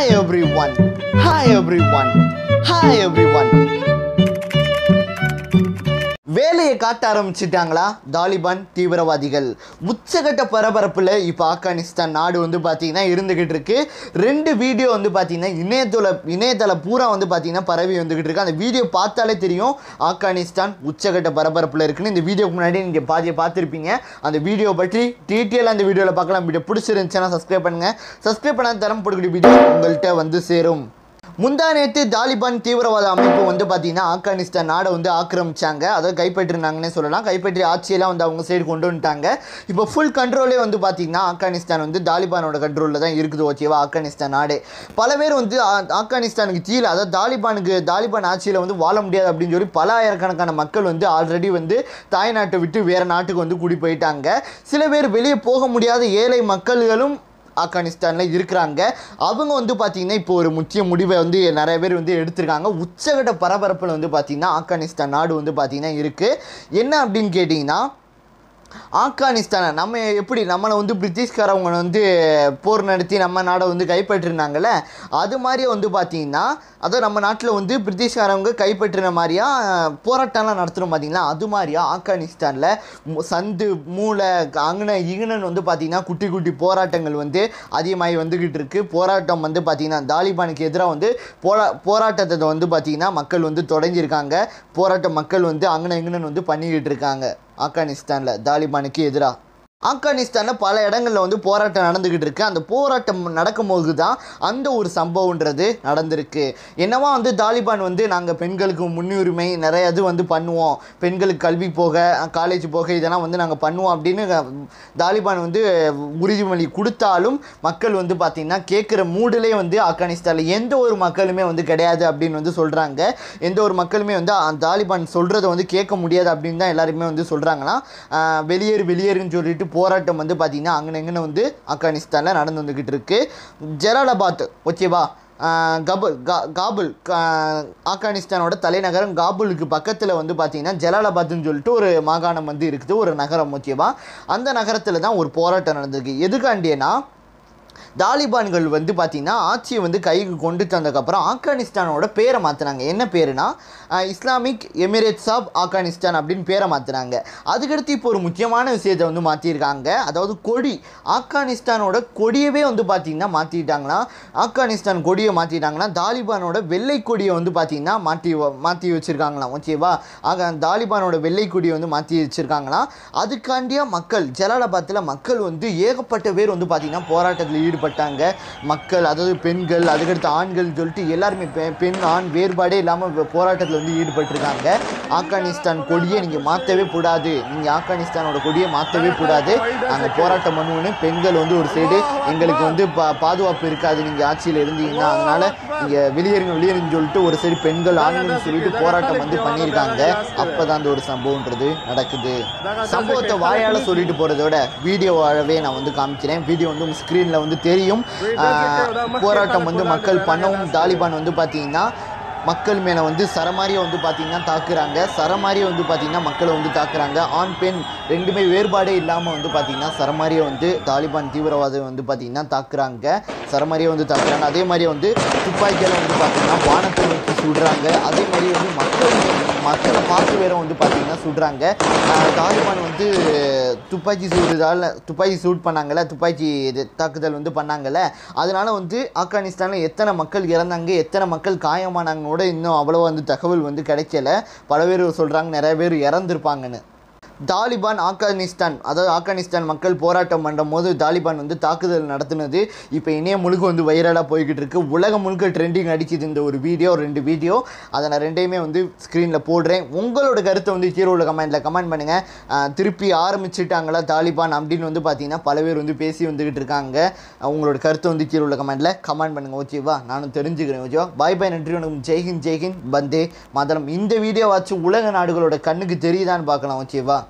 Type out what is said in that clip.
everyone. Hi everyone. Hi everyone. வேலையை காட்ட ஆரம்பிச்சிட்டாங்களா தாலிபான் தீவிரவாதிகள் உச்சகட்ட பரபரப்பில் இப்போ ஆப்கானிஸ்தான் நாடு வந்து பார்த்தீங்கன்னா இருந்துகிட்டு இருக்கு ரெண்டு வீடியோ வந்து பார்த்தீங்கன்னா இணையதள இணையதள பூரா வந்து பார்த்தீங்கன்னா பரவி வந்துகிட்டு இருக்கு அந்த வீடியோ பார்த்தாலே தெரியும் ஆப்கானிஸ்தான் உச்சகட்ட பரபரப்பில் இருக்குன்னு இந்த வீடியோக்கு முன்னாடி நீங்கள் பாதியை பார்த்துருப்பீங்க அந்த வீடியோ பற்றி டீட்டெயில் அந்த வீடியோவில் பார்க்கலாம் வீடியோ பிடிச்சிருந்துச்சுன்னா சப்ஸ்கிரைப் பண்ணுங்கள் சப்ஸ்கிரைப் பண்ணாத தரம் போடக்கூடிய வீடியோ உங்கள்கிட்ட வந்து சேரும் முந்தா நேற்று தாலிபான் தீவிரவாத அமைப்பு வந்து பார்த்தீங்கன்னா ஆப்கானிஸ்தான் நாடை வந்து ஆக்கிரமிச்சாங்க அதை கைப்பற்றினாங்கன்னே சொல்லலாம் கைப்பற்றி ஆட்சியெல்லாம் வந்து அவங்க சைடு கொண்டு வந்துட்டாங்க இப்போ ஃபுல் கண்ட்ரோலே வந்து பார்த்தீங்கன்னா ஆப்கானிஸ்தான் வந்து தாலிபானோட கண்ட்ரோலில் தான் இருக்குது ஓகேவா ஆப்கானிஸ்தான் நாடு பல பேர் வந்து ஆ- ஆப்கானிஸ்தானுக்கு கீழே அதாவது தாலிபானுக்கு தாலிபான் ஆட்சியில் வந்து வாழ முடியாது அப்படின்னு சொல்லி பல ஆயிரக்கணக்கான மக்கள் வந்து ஆல்ரெடி வந்து தாய்நாட்டை விட்டு வேறு நாட்டுக்கு வந்து குடி போயிட்டாங்க சில பேர் வெளியே போக முடியாத ஏழை மக்கள்களும் ஆப்கானிஸ்தானில் இருக்கிறாங்க அவங்க வந்து பார்த்திங்கன்னா இப்போ ஒரு முக்கிய முடிவை வந்து நிறைய பேர் வந்து எடுத்திருக்காங்க உச்சகட்ட பரபரப்பில் வந்து பார்த்திங்கன்னா ஆப்கானிஸ்தான் நாடு வந்து பார்த்திங்கன்னா இருக்குது என்ன அப்படின்னு கேட்டிங்கன்னா ஆப்கானிஸ்தானை நம்ம எப்படி நம்மளை வந்து பிரிட்டிஷ்காரவங்க வந்து போர் நடத்தி நம்ம நாடை வந்து கைப்பற்றினாங்கல்ல அது மாதிரியே வந்து பார்த்தீங்கன்னா அதான் நம்ம நாட்டில் வந்து பிரிட்டிஷ்காரவங்க கைப்பற்றின மாதிரியா போராட்டம்லாம் நடத்துகிறோம் பார்த்தீங்களா அது மாதிரியா ஆப்கானிஸ்தானில் மு- சந்து மூளை அங்கன இங்கனன் வந்து பார்த்தீங்கன்னா குட்டி குட்டி போராட்டங்கள் வந்து அதிகமாகி வந்துக்கிட்டு இருக்கு போராட்டம் வந்து பார்த்தீங்கன்னா தாலிபானுக்கு எதிராக வந்து போரா போராட்டத்தை வந்து பார்த்தீங்கன்னா மக்கள் வந்து தொடங்கியிருக்காங்க போராட்ட மக்கள் வந்து அங்கன இங்கனன் வந்து பண்ணிக்கிட்டு இருக்காங்க ஆப்கானிஸ்தானில் தாலிபானுக்கு எதிராக ஆப்கானிஸ்தானில் பல இடங்களில் வந்து போராட்டம் நடந்துக்கிட்டு இருக்கு அந்த போராட்டம் நடக்கும்போது தான் அந்த ஒரு சம்பவம்ன்றது நடந்திருக்கு என்னவா வந்து தாலிபான் வந்து நாங்கள் பெண்களுக்கு முன்னுரிமை நிறைய இது வந்து பண்ணுவோம் பெண்களுக்கு கல்வி போக காலேஜ் போக இதெல்லாம் வந்து நாங்கள் பண்ணுவோம் அப்படின்னு அஹ், தாலிபான் வந்து உறுதிமொழி கொடுத்தாலும் மக்கள் வந்து பார்த்திங்கன்னா கேட்குற மூடிலே வந்து ஆப்கானிஸ்தானில் எந்த ஒரு மக்களுமே வந்து கிடையாது அப்படின்னு வந்து சொல்கிறாங்க எந்த ஒரு மக்களுமே வந்து அ- தாலிபான் சொல்கிறத வந்து கேட்க முடியாது அப்படின்னு தான் எல்லாருமே வந்து சொல்கிறாங்கன்னா வெளியேறு வெளியேறுன்னு சொல்லிட்டு போராட்டம் வந்து பார்த்திங்கன்னா அங்கே எங்கன்னு வந்து ஆப்கானிஸ்தானில் நடந்து வந்துக்கிட்டு இருக்கு ஜெலாலாபாத் ஓகேவா ஆஹ் கபுல் கா காபுல் கா- ஆப்கானிஸ்தானோட தலைநகரம் காபுலுக்கு பக்கத்தில் வந்து பார்த்தீங்கன்னா ஜலாலாபாத்னு சொல்லிட்டு ஒரு மாகாணம் வந்து இருக்குது ஒரு நகரம் ஓகேவா அந்த நகரத்தில் தான் ஒரு போராட்டம் நடந்திருக்கு எதுக்காண்டியனா தாலிபான்கள் வந்து பார்த்திங்கன்னா ஆட்சியை வந்து கைக்கு கொண்டு தந்ததுக்கப்புறம் ஆப்கானிஸ்தானோட பேரை மாற்றினாங்க என்ன பேருனா அஹ், இஸ்லாமிக் எமிரேட்ஸ் ஆஃப் ஆப்கானிஸ்தான் அப்படின்னு பேரை மாற்றினாங்க அதுக்கடுத்து இப்போ ஒரு முக்கியமான விஷயத்தை வந்து மாற்றிருக்காங்க அதாவது கொடி ஆப்கானிஸ்தானோட கொடியவே வந்து பார்த்திங்கன்னா மாற்றிட்டாங்கன்னா ஆப்கானிஸ்தான் கொடியை மாற்றிட்டாங்கன்னா தாலிபானோட வெள்ளை கொடியை வந்து பார்த்திங்கன்னா மாற்றி வ- மாற்றி வச்சுருக்காங்களாம் ஓகேவா ஆக தாலிபானோட வெள்ளை கொடியை வந்து மாற்றி வச்சுருக்காங்களாம் அதுக்காண்டியா மக்கள் ஜலாலாபாத்தில் மக்கள் வந்து ஏகப்பட்ட பேர் வந்து பார்த்திங்கன்னா போராட்டத்தில் ஈடுபட்டாங்க மக்கள் அதாவது பெண்கள் அதுக்கடுத்து ஆண்கள் சொல்லிட்டு எல்லாருமே பெ- பெண் ஆண் வேறுபாடே இல்லாமல் போராட்டத்தில் வந்து ஈடுபட்டிருக்காங்க ஆப்கானிஸ்தான் கொடியை நீங்கள் மாற்றவே கூடாது நீங்கள் ஆப்கானிஸ்தானோட கொடியை மாற்றவே கூடாது நாங்கள் போராட்டம் பண்ணுவோன்னு பெண்கள் வந்து ஒரு சைடு எங்களுக்கு வந்து பா பாதுகாப்பு இருக்காது நீங்கள் ஆட்சியில் இருந்தீங்கன்னா அதனால் நீங்கள் வெளியேறுங்க வெளியேறுன்னு சொல்லிட்டு ஒரு சைடு பெண்கள் ஆண்கள்னு சொல்லிட்டு போராட்டம் வந்து பண்ணியிருக்காங்க அப்போ தான் அந்த ஒரு சம்பவம்ன்றது நடக்குது சம்பவத்தை வாயால் சொல்லிட்டு போகிறதோட வீடியோவாகவே நான் வந்து காமிக்கிறேன் வீடியோ வந்து உங்கள் ஸ்க்ரீனில் வந்து தெரியும் ஆஹ், போராட்டம் வந்து மக்கள் பண்ணவும் தாலிபான் வந்து பார்த்தீங்கன்னா மக்கள் மேலே வந்து சரமாரியை வந்து பார்த்தீங்கன்னா தாக்குறாங்க சரமாரியை வந்து பார்த்தீங்கன்னா மக்களை வந்து தாக்குறாங்க ஆண் பெண் ரெண்டுமே வேறுபாடே இல்லாமல் வந்து பார்த்தீங்கன்னா சரமாரியை வந்து தாலிபான் தீவிரவாதம் வந்து பார்த்தீங்கன்னா தாக்குறாங்க சரமாரியை வந்து தாக்குறாங்க அதே மாதிரி வந்து துப்பாக்கியால் வந்து பார்த்தீங்கன்னா வானத்தை நோக்கி சுடுறாங்க அதே மாதிரி வந்து மக்கள் மக்களை பார்த்து வேற வந்து பார்த்தீங்கன்னா சுடுறாங்க ஆஹ் தாலிபான் வந்து துப்பாக்கி சூடுதால் துப்பாக்கி சூட் பண்ணாங்கல்ல துப்பாக்கி இது தாக்குதல் வந்து பண்ணாங்கல்ல அதனால வந்து ஆப்கானிஸ்தானில் எத்தனை மக்கள் இறந்தாங்க எத்தனை மக்கள் காயமானாங்கன்னோட இன்னும் அவ்வளோ வந்து தகவல் வந்து கிடைக்கல பல பேர் சொல்கிறாங்க நிறைய பேர் இறந்துருப்பாங்கன்னு தாலிபான் ஆப்கானிஸ்தான் அதாவது ஆப்கானிஸ்தான் மக்கள் போராட்டம் பண்ணும் போது தாலிபான் வந்து தாக்குதல் நடத்துனது இப்போ இணையம் முழுக்க வந்து வைரலாக போய்கிட்டு இருக்கு உலகம் முழுக்க ட்ரெண்டிங் அடிக்குது இந்த ஒரு வீடியோ ரெண்டு வீடியோ அதை நான் ரெண்டையுமே வந்து ஸ்க்ரீனில் போடுறேன் உங்களோட கருத்தை வந்து கீழே உள்ள கமெண்ட்டில் கமெண்ட் பண்ணுங்கள் திருப்பி ஆரம்பிச்சிட்டாங்களா தாலிபான் அப்படின்னு வந்து பார்த்தீங்கன்னா பல பேர் வந்து பேசி வந்துக்கிட்டு இருக்காங்க அஹ் உங்களோட கருத்தை வந்து கீழே உள்ள கமெண்ட்டில் கமெண்ட் பண்ணுங்கள் ஓகேவா நானும் தெரிஞ்சுக்கிறேன் ஓகேவா பாய் பாய் நன்றி வணக்கம் ஜெய்ஹிந்த் ஜெய்ஹிந்த் பந்தே மதரம் இந்த வீடியோ வச்சு உலக நாடுகளோட கண்ணுக்கு தெரியுதான்னு பார்க்கலாம் ஓகேவா